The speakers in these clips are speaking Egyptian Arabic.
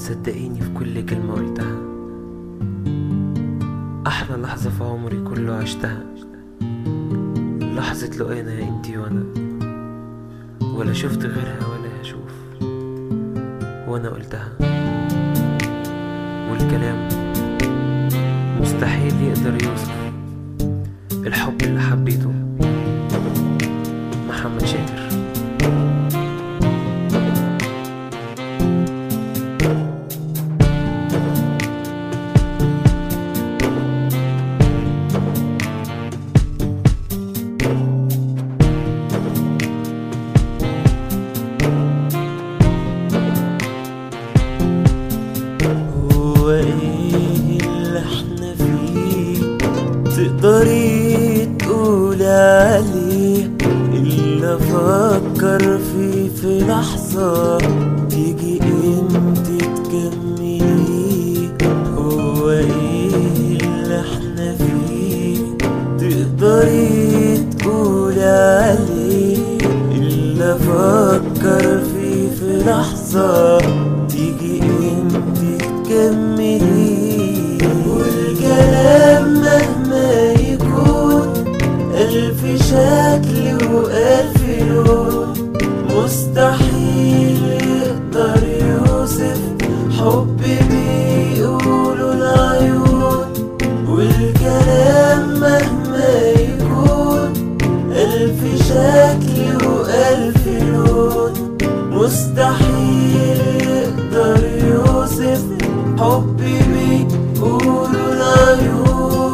صدقيني في كل كلمة قلتها أحلى لحظة في عمري كله عشتها لحظة لقينا يا انتي وانا ولا شفت غيرها ولا هشوف وانا قلتها والكلام مستحيل يقدر يوصف الحب اللي حبيته محمد شاكر هو ايه اللي احنا فيه تقدري تقولي عليه اللي افكر فيه في لحظة تيجي انت تكمليه هو ايه اللي احنا فيه تقدري تقولي عليه اللي افكر فيه في لحظة تيجي انت تكملي والكلام مهما يكون ألف شكل وألف لون مستحيل يقدر يوصف حب بيقولوا العيون والكلام مهما يكون ألف شكل وألف لون مستحيل يقدر يوصف حبي بيقولوا العيون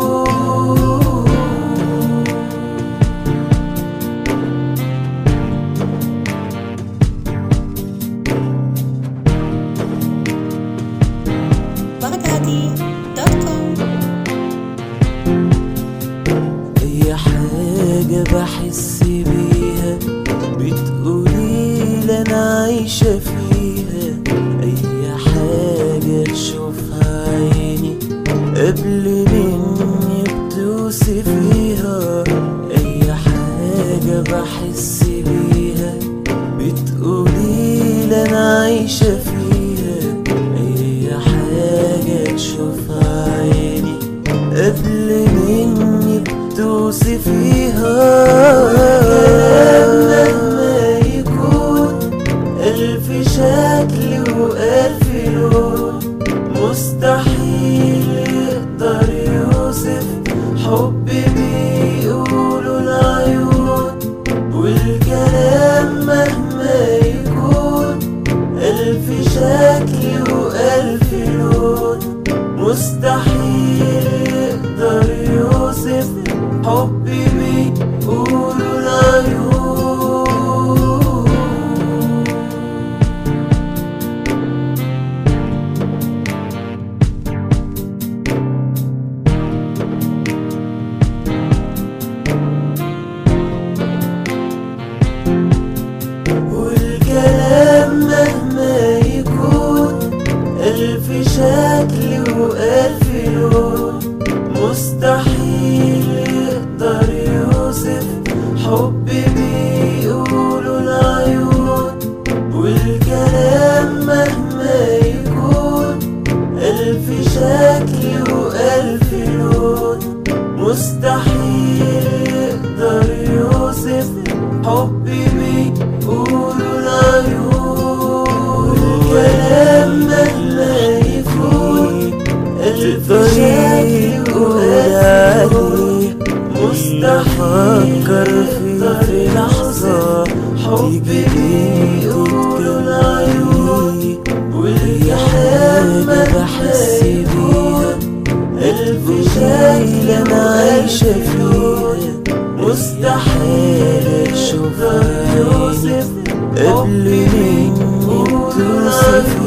بغدادي.com أي حاجة بحس بيها بتقولي لي أنا عايشة فيها أي حاجة تشوفها عيني قبل مني بتوصفيها أي حاجة بحس بيها بتقولي لي أنا عايشة فيها أي حاجة تشوفها عيني قبل مني بتوصفيها مهما يكون ألف شكل وألف لون مستحيل يقدر يوصف حبي بيقولوا العيون والكلام مهما يكون ألف شكل وألف لون مستحيل يقدر يوصف حبي بيقولوا العيون والكلام مهما يكون ألف شكل وألف لون مستحيل يقدر يوصف حبي بيقولوا العيون والكلام مهما يكون ألف شكل وألف لون مستحيل يقدر يوصف حبي بيقولوا العيون والكلام مهما يكون ألف شكل وألف لون مستحيل يقدر في لحظة حبي بيقولوا العيون والكلام بحس بيها ألف شكل أنا عايشة فيها مستحيل أشوفها قبل مني توصفيها